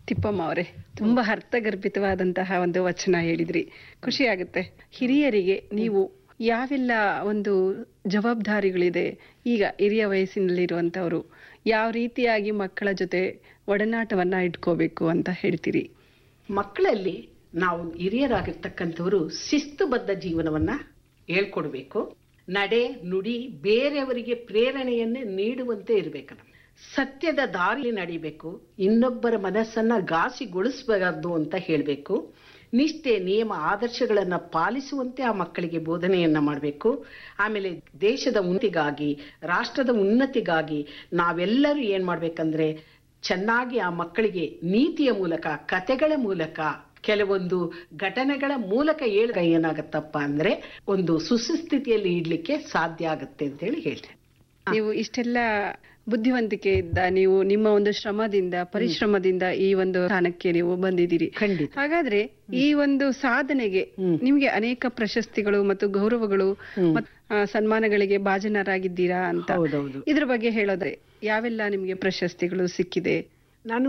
ತಿಪ್ಪಮ್ಮ ಅವರೇ ತುಂಬಾ ಅರ್ಥಗರ್ಭಿತವಾದಂತಹ ಒಂದು ವಚನ ಹೇಳಿದ್ರಿ ಖುಷಿ ಆಗುತ್ತೆ ಹಿರಿಯರಿಗೆ ನೀವು ಯಾವೆಲ್ಲ ಒಂದು ಜವಾಬ್ದಾರಿಗಳಿದೆ ಈಗ ಹಿರಿಯ ವಯಸ್ಸಿನಲ್ಲಿರುವಂತವರು ಯಾವ ರೀತಿಯಾಗಿ ಮಕ್ಕಳ ಜೊತೆ ಒಡನಾಟವನ್ನ ಇಟ್ಕೋಬೇಕು ಅಂತ ಹೇಳ್ತೀರಿ ಮಕ್ಕಳಲ್ಲಿ ನಾವು ಹಿರಿಯರಾಗಿರ್ತಕ್ಕಂಥವರು ಶಿಸ್ತುಬದ್ಧ ಜೀವನವನ್ನ ಹೇಳ್ಕೊಡ್ಬೇಕು ನಡೆ ನುಡಿ ಬೇರೆಯವರಿಗೆ ಪ್ರೇರಣೆಯನ್ನೇ ನೀಡುವಂತೆ ಇರಬೇಕು ಸತ್ಯದ ದಾರಿ ನಡಿಬೇಕು ಇನ್ನೊಬ್ಬರ ಮನಸ್ಸನ್ನ ಘಾಸಿಗೊಳಿಸಬಾರದು ಅಂತ ಹೇಳಬೇಕು ನಿಷ್ಠೆ ನಿಯಮ ಆದರ್ಶಗಳನ್ನ ಪಾಲಿಸುವಂತೆ ಆ ಮಕ್ಕಳಿಗೆ ಬೋಧನೆಯನ್ನ ಮಾಡಬೇಕು ಆಮೇಲೆ ದೇಶದ ಉನ್ನತಿಗಾಗಿ ರಾಷ್ಟ್ರದ ಉನ್ನತಿಗಾಗಿ ನಾವೆಲ್ಲರೂ ಏನ್ ಮಾಡ್ಬೇಕಂದ್ರೆ ಚೆನ್ನಾಗಿ ಆ ಮಕ್ಕಳಿಗೆ ನೀತಿಯ ಮೂಲಕ ಕತೆಗಳ ಮೂಲಕ ಕೆಲವೊಂದು ಘಟನೆಗಳ ಮೂಲಕ ಹೇಳ ಏನಾಗತ್ತಪ್ಪ ಅಂದ್ರೆ ಒಂದು ಸುಸ್ಥಿತಿಯಲ್ಲಿ ಇಡ್ಲಿಕ್ಕೆ ಸಾಧ್ಯ ಆಗುತ್ತೆ ಅಂತ ಹೇಳಿ ಹೇಳ್ತೇನೆ ನೀವು ಇಷ್ಟೆಲ್ಲ ಬುದ್ಧಿವಂತಿಕೆಯಿಂದ ನೀವು ನಿಮ್ಮ ಒಂದು ಶ್ರಮದಿಂದ ಪರಿಶ್ರಮದಿಂದ ಈ ಒಂದು ಸ್ಥಾನಕ್ಕೆ ನೀವು ಬಂದಿದ್ದೀರಿ ಖಂಡಿತ ಹಾಗಾದ್ರೆ ಈ ಒಂದು ಸಾಧನೆಗೆ ನಿಮ್ಗೆ ಅನೇಕ ಪ್ರಶಸ್ತಿಗಳು ಮತ್ತು ಗೌರವಗಳು ಮತ್ತು ಆ, ಸನ್ಮಾನಗಳಿಗೆ ಭಾಜನರಾಗಿದ್ದೀರಾ ಅಂತ ಹೌದೌದು ಇದ್ರ ಬಗ್ಗೆ ಹೇಳೋದ್ರೆ ಯಾವೆಲ್ಲ ನಿಮ್ಗೆ ಪ್ರಶಸ್ತಿಗಳು ಸಿಕ್ಕಿದೆ ನಾನು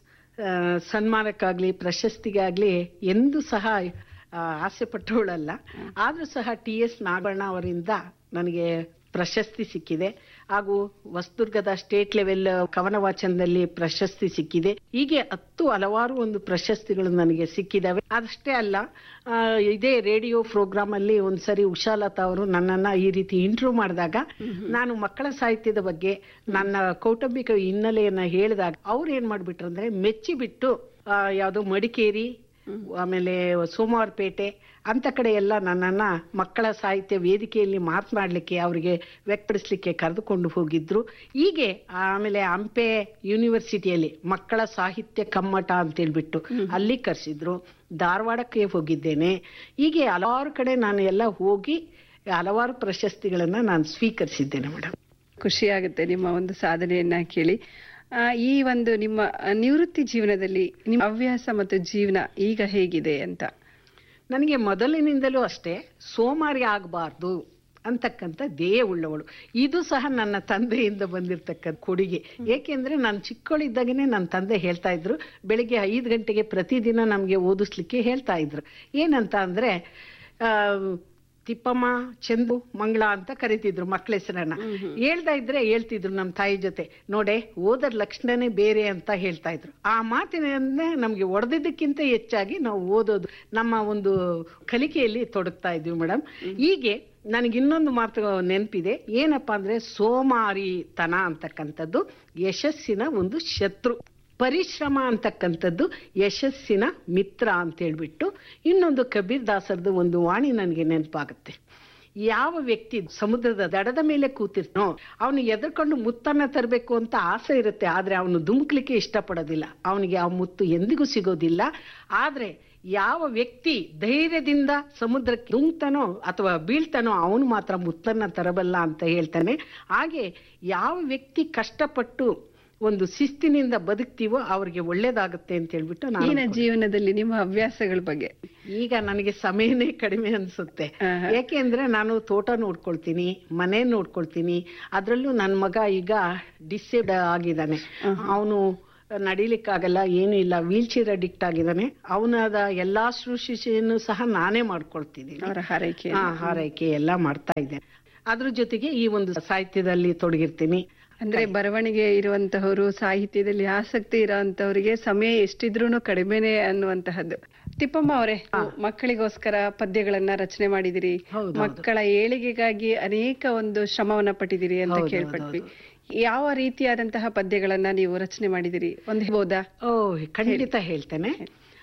ಆ, ಸನ್ಮಾನಕ್ಕಾಗ್ಲಿ ಪ್ರಶಸ್ತಿಗಾಗ್ಲಿ ಎಂದೂ ಸಹ ಆ, ಆಸೆ ಪಟ್ಟವಳಲ್ಲ ಆದ್ರೂ ಸಹ ಟಿ ಎಸ್ ನಾಗಣ್ಣ ಅವರಿಂದ ನನಗೆ ಪ್ರಶಸ್ತಿ ಸಿಕ್ಕಿದೆ ಹಾಗೂ ಹೊಸದುರ್ಗದ ಸ್ಟೇಟ್ ಲೆವೆಲ್ ಕವನ ವಾಚನದಲ್ಲಿ ಪ್ರಶಸ್ತಿ ಸಿಕ್ಕಿದೆ ಹೀಗೆ ಹತ್ತು ಹಲವಾರು ಒಂದು ಪ್ರಶಸ್ತಿಗಳು ನನಗೆ ಸಿಕ್ಕಿದಾವೆ ಅದಷ್ಟೇ ಅಲ್ಲ ಆ, ಇದೇ ರೇಡಿಯೋ ಪ್ರೋಗ್ರಾಮ್ ಅಲ್ಲಿ ಒಂದ್ಸರಿ ಉಷಾಲತಾ ಅವರು ನನ್ನನ್ನ ಈ ರೀತಿ ಇಂಟರ್ವ್ಯೂ ಮಾಡಿದಾಗ ನಾನು ಮಕ್ಕಳ ಸಾಹಿತ್ಯದ ಬಗ್ಗೆ ನನ್ನ ಕೌಟುಂಬಿಕ ಹಿನ್ನೆಲೆಯನ್ನ ಹೇಳಿದಾಗ ಅವ್ರು ಏನ್ ಮಾಡ್ಬಿಟ್ರು ಅಂದ್ರೆ ಮೆಚ್ಚಿ ಬಿಟ್ಟು ಆ, ಯಾವ್ದೋ ಮಡಿಕೇರಿ ಆಮೇಲೆ ಸೋಮವಾರಪೇಟೆ ಅಂತ ಕಡೆ ಎಲ್ಲ ನನ್ನನ್ನ ಮಕ್ಕಳ ಸಾಹಿತ್ಯ ವೇದಿಕೆಯಲ್ಲಿ ಮಾತನಾಡ್ಲಿಕ್ಕೆ ಅವರಿಗೆ ವ್ಯಕ್ತಪಡಿಸ್ಲಿಕ್ಕೆ ಕರೆದುಕೊಂಡು ಹೋಗಿದ್ರು ಹೀಗೆ ಆಮೇಲೆ ಹಂಪೆ ಯೂನಿವರ್ಸಿಟಿಯಲ್ಲಿ ಮಕ್ಕಳ ಸಾಹಿತ್ಯ ಕಮ್ಮಟ ಅಂತ ಹೇಳ್ಬಿಟ್ಟು ಅಲ್ಲಿ ಕರೆಸಿದ್ರು ಧಾರವಾಡಕ್ಕೆ ಹೋಗಿದ್ದೇನೆ ಹೀಗೆ ಹಲವಾರು ಕಡೆ ನಾನು ಎಲ್ಲ ಹೋಗಿ ಹಲವಾರು ಪ್ರಶಸ್ತಿಗಳನ್ನ ನಾನು ಸ್ವೀಕರಿಸಿದ್ದೇನೆ ಮೇಡಮ್ ಖುಷಿ ಆಗುತ್ತೆ ನಿಮ್ಮ ಒಂದು ಸಾಧನೆಯನ್ನ ಕೇಳಿ ಆ, ಈ ಒಂದು ನಿಮ್ಮ ಆ, ನಿವೃತ್ತಿ ಜೀವನದಲ್ಲಿ ನಿಮ್ಮ ಹವ್ಯಾಸ ಮತ್ತು ಜೀವನ ಈಗ ಹೇಗಿದೆ ಅಂತ ನನಗೆ ಮೊದಲಿನಿಂದಲೂ ಅಷ್ಟೇ ಸೋಮಾರಿ ಆಗಬಾರ್ದು ಅಂತಕ್ಕಂಥ ಧ್ಯೇಯ ಉಳ್ಳವಳು ಇದು ಸಹ ನನ್ನ ತಂದೆಯಿಂದ ಬಂದಿರತಕ್ಕಂಥ ಕೊಡುಗೆ ಏಕೆಂದ್ರೆ ನಾನು ಚಿಕ್ಕವಳಿದ್ದಾಗನೇ ನನ್ನ ತಂದೆ ಹೇಳ್ತಾ ಇದ್ರು ಬೆಳಿಗ್ಗೆ ಐದು ಗಂಟೆಗೆ ಪ್ರತಿದಿನ ನಮಗೆ ಓದಿಸ್ಲಿಕ್ಕೆ ಹೇಳ್ತಾ ಇದ್ರು ಏನಂತ ಅಂದ್ರೆ ಆ, ತಿಪ್ಪಮ್ಮ ಚಂದು ಮಂಗಳ ಅಂತ ಕರಿತಿದ್ರು ಮಕ್ಕಳ ಹೆಸರನ್ನ ಹೇಳ್ತಾ ಇದ್ರೆ ಹೇಳ್ತಿದ್ರು ನಮ್ಮ ತಾಯಿ ಜೊತೆ ನೋಡೆ ಓದರ್ ಲಕ್ಷಣನೇ ಬೇರೆ ಅಂತ ಹೇಳ್ತಾ ಇದ್ರು ಆ ಮಾತಿನಿಂದ ನಮ್ಗೆ ಒಡೆದಿದ್ದಕ್ಕಿಂತ ಹೆಚ್ಚಾಗಿ ನಾವು ಓದೋದು ನಮ್ಮ ಒಂದು ಕಲಿಕೆಯಲ್ಲಿ ತೊಡಗ್ತಾ ಇದ್ವಿ ಮೇಡಮ್ ಹೀಗೆ ನನಗೆ ಇನ್ನೊಂದು ಮಾತು ನೆನಪಿದೆ ಏನಪ್ಪಾ ಅಂದ್ರೆ ಸೋಮಾರಿತನ ಅಂತಕ್ಕಂಥದ್ದು ಯಶಸ್ಸಿನ ಒಂದು ಶತ್ರು ಪರಿಶ್ರಮ ಅಂತಕ್ಕಂಥದ್ದು ಯಶಸ್ಸಿನ ಮಿತ್ರ ಅಂತ ಹೇಳ್ಬಿಟ್ಟು ಇನ್ನೊಂದು ಕಬೀರ್ ದಾಸರದು ಒಂದು ವಾಣಿ ನನಗೆ ನೆನಪಾಗುತ್ತೆ ಯಾವ ವ್ಯಕ್ತಿ ಸಮುದ್ರದ ದಡದ ಮೇಲೆ ಕೂತಿರ್ತಾನೋ ಅವನು ಎದುರ್ಕೊಂಡು ಮುತ್ತನ್ನ ತರಬೇಕು ಅಂತ ಆಸೆ ಇರುತ್ತೆ ಆದ್ರೆ ಅವನು ಧುಮುಕ್ಲಿಕ್ಕೆ ಇಷ್ಟಪಡೋದಿಲ್ಲ ಅವನಿಗೆ ಆ ಮುತ್ತು ಎಂದಿಗೂ ಸಿಗೋದಿಲ್ಲ ಆದ್ರೆ ಯಾವ ವ್ಯಕ್ತಿ ಧೈರ್ಯದಿಂದ ಸಮುದ್ರಕ್ಕೆ ಧುಂಕ್ತಾನೋ ಅಥವಾ ಬೀಳ್ತಾನೋ ಅವನು ಮಾತ್ರ ಮುತ್ತನ್ನ ತರಬಲ್ಲ ಅಂತ ಹೇಳ್ತಾನೆ ಹಾಗೆ ಯಾವ ವ್ಯಕ್ತಿ ಕಷ್ಟಪಟ್ಟು ಒಂದು ಶಿಸ್ತಿನಿಂದ ಬದುಕ್ತೀವೋ ಅವ್ರಿಗೆ ಒಳ್ಳೇದಾಗುತ್ತೆ ಅಂತ ಹೇಳ್ಬಿಟ್ಟು ನಾನು ಈಗಿನ ಜೀವನದಲ್ಲಿ ನಿಮ್ಮ ಹವ್ಯಾಸಗಳ ಬಗ್ಗೆ ಈಗ ನನಗೆ ಸಮಯನೇ ಕಡಿಮೆ ಅನ್ಸುತ್ತೆ ಆಹಾ. ಯಾಕೆಂದ್ರೆ ನಾನು ತೋಟ ನೋಡ್ಕೊಳ್ತೀನಿ ಮನೆ ನೋಡ್ಕೊಳ್ತೀನಿ ಅದ್ರಲ್ಲೂ ನನ್ನ ಮಗ ಈಗ ಡಿಸೇಬ್ಡ್ ಆಗಿದ್ದಾನೆ ಅವನು ನಡಿಲಿಕ್ಕಾಗಲ್ಲ ಏನು ಇಲ್ಲ ವೀಲ್ ಚೇರ್ ಅಡಿಕ್ಟ್ ಆಗಿದ್ದಾನೆ ಅವನದ ಎಲ್ಲಾ ಶುಶ್ರೂಷೆಯನ್ನು ಸಹ ನಾನೇ ಮಾಡ್ಕೊಳ್ತಿದ್ದೀನಿ ಅವರ ಹಾರೈಕೆ ಹಾ ಹಾರೈಕೆ ಎಲ್ಲ ಮಾಡ್ತಾ ಇದ್ದೇನೆ ಅದ್ರ ಜೊತೆಗೆ ಈ ಒಂದು ಸಾಹಿತ್ಯದಲ್ಲಿ ತೊಡಗಿರ್ತೀನಿ ಅಂದ್ರೆ ಬರವಣಿಗೆ ಇರುವಂತಹವರು ಸಾಹಿತ್ಯದಲ್ಲಿ ಆಸಕ್ತಿ ಇರೋಂತವರಿಗೆ ಸಮಯ ಎಷ್ಟಿದ್ರೂನು ಕಡಿಮೆನೆ ಅನ್ನುವಂತಹದ್ದು ತಿಪ್ಪಮ್ಮ ಅವರೇ ಮಕ್ಕಳಿಗೋಸ್ಕರ ಪದ್ಯಗಳನ್ನ ರಚನೆ ಮಾಡಿದಿರಿ ಹೌದು, ಮಕ್ಕಳ ಏಳಿಗೆಗಾಗಿ ಅನೇಕ ಒಂದು ಶ್ರಮವನ್ನ ಪಟ್ಟಿದಿರಿ ಅಂತ ಹೌದು, ಕೇಳ್ಪಟ್ವಿ ಯಾವ ರೀತಿಯಾದಂತಹ ಪದ್ಯಗಳನ್ನ ನೀವು ರಚನೆ ಮಾಡಿದಿರಿ ಒಂದು ಹೇಳ್ಬೋದಾ ಓ ಖಂಡಿತ ಹೇಳ್ತೇನೆ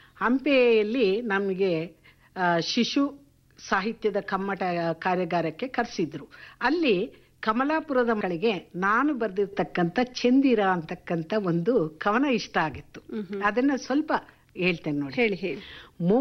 ಹಂಪೆಯಲ್ಲಿ ನಮಗೆ ಆ, ಶಿಶು ಸಾಹಿತ್ಯದ ಕಮ್ಮಟ ಕಾರ್ಯಾಗಾರಕ್ಕೆ ಕರೆಸಿದ್ರು ಅಲ್ಲಿ ಕಮಲಾಪುರದ ಮಕ್ಕಳಿಗೆ ನಾನು ಬರೆದಿರ್ತಕ್ಕಂಥ ಚಂದಿರ ಅಂತಕ್ಕಂಥ ಒಂದು ಕವನ ಇಷ್ಟ ಆಗಿತ್ತು ಅದನ್ನ ಸ್ವಲ್ಪ ಹೇಳ್ತೇನೆ ನೋಡಿ ಹೇಳಿ ಹೇಳಿ